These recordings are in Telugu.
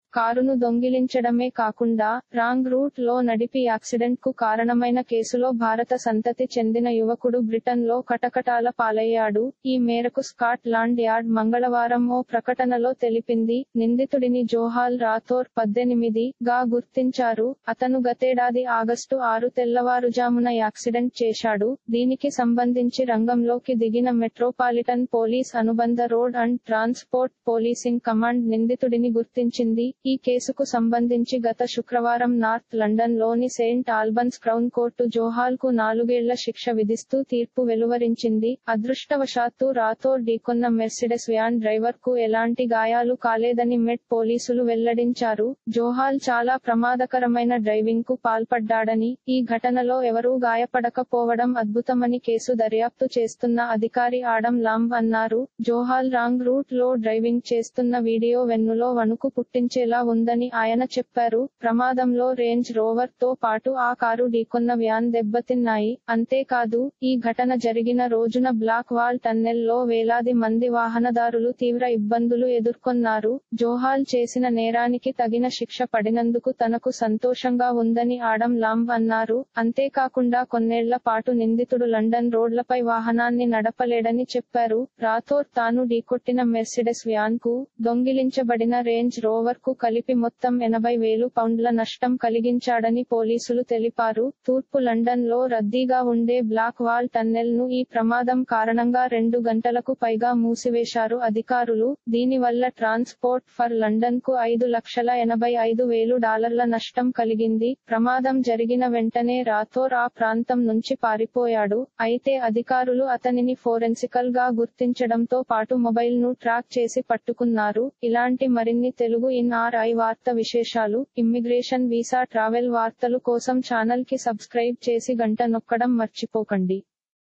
కారును దొంగిలించడమే కాకుండా రాంగ్ రూట్ లో నడిపి యాక్సిడెంట్ కు కారణమైన కేసులో భారత సంతతి చెందిన యువకుడు బ్రిటన్ లో కటకటాల పాలయ్యాడు ఈ మేరకు స్కాట్ లాండ్ యార్డ్ మంగళవారం ఓ ప్రకటనలో తెలిపింది నిందితుడిని జోహాల్ రాథోర్ పద్దెనిమిది గా గుర్తించారు అతను గతేడాది ఆగస్టు ఆరు తెల్లవారుజామున యాక్సిడెంట్ చేశాడు దీనికి సంబంధించి రంగంలోకి దిగిన మెట్రోపాలిటన్ పోలీస్ అనుబంధ road and transport policing command నిందితుడిని గుర్తించింది ఈ కేసుకు సంబంధించి గత శుక్రవారం నార్త్ లండన్ లోని saint Albans crown court Johal కు నాలుగేళ్ల శిక్ష విధిస్తూ తీర్పు వెలువరించింది అదృష్టవశాత్తు రాథోర్ ఢీకొన్న మెర్సిడెస్ వ్యాన్ డ్రైవర్ కు ఎలాంటి గాయాలు కాలేదని మెట్ పోలీసులు వెల్లడించారు జోహాల్ చాలా ప్రమాదకరమైన డ్రైవింగ్ కు పాల్పడ్డాడని ఈ ఘటనలో ఎవరూ గాయపడకపోవడం అద్భుతమని కేసు దర్యాప్తు చేస్తున్న అధికారి ఆడం లాంబ్ అన్నారు జోహాల్ రాంగ్ రూట్ లో డ్రైవింగ్ చేస్తున్న వీడియో వెన్నులో వణుకు పుట్టించేలా ఉందని ఆయన చెప్పారు ప్రమాదంలో రేంజ్ రోవర్ తో పాటు ఆ కారు ఢీకొన్న వ్యాన్ దెబ్బతిన్నాయి అంతేకాదు ఈ ఘటన జరిగిన రోజున బ్లాక్ వాల్ టన్నెల్ లో వేలాది మంది వాహనదారులు తీవ్ర ఇబ్బందులు ఎదుర్కొన్నారు జోహాల్ చేసిన నేరానికి తగిన శిక్ష పడినందుకు తనకు సంతోషంగా ఉందని ఆడం లాంబ్ అన్నారు అంతేకాకుండా కొన్నేళ్ల పాటు నిందితుడు లండన్ రోడ్లపై వాహనాన్ని నడపలేడని చెప్పారు రాథోర్ తాను ఢీకొట్టిన మెర్సిడెస్ వ్యాన్ కు దొంగిలించబడిన రేంజ్ రోవర్ కు కలిపి మొత్తం ఎనభై వేలు పౌండ్ల నష్టం కలిగించాడని పోలీసులు తెలిపారు తూర్పు లండన్ లో రద్దీగా ఉండే బ్లాక్ వాల్ టన్నెల్ ను ఈ ప్రమాదం కారణంగా రెండు గంటలకు పైగా మూసివేశారు అధికారులు దీనివల్ల ట్రాన్స్పోర్ట్ ఫర్ లండన్ కు ఐదు లక్షల ఎనభై ఐదు వేలు డాలర్ల నష్టం కలిగింది ప్రమాదం జరిగిన వెంటనే రాథోర్ ఆ ప్రాంతం నుంచి పారిపోయాడు అయితే అధికారులు అతనిని ఫోరెన్సికల్ గా గుర్తించడంతో పాటు మొబైల్ ను ట్రాక్ చేసి పట్టుకున్నారు ఇలాంటి మరిన్ని తెలుగు ఇన్ ఆర్ ఐ వార్త విశేషాలు ఇమ్మిగ్రేషన్ వీసా ట్రావెల్ వార్తలు కోసం ఛానల్ కి సబ్స్క్రైబ్ చేసి గంట నొక్కడం మర్చిపోకండి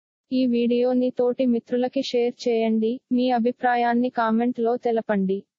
ఈ వీడియోని తోటి మిత్రులకి షేర్ చేయండి మీ అభిప్రాయాన్ని కామెంట్ లో తెలపండి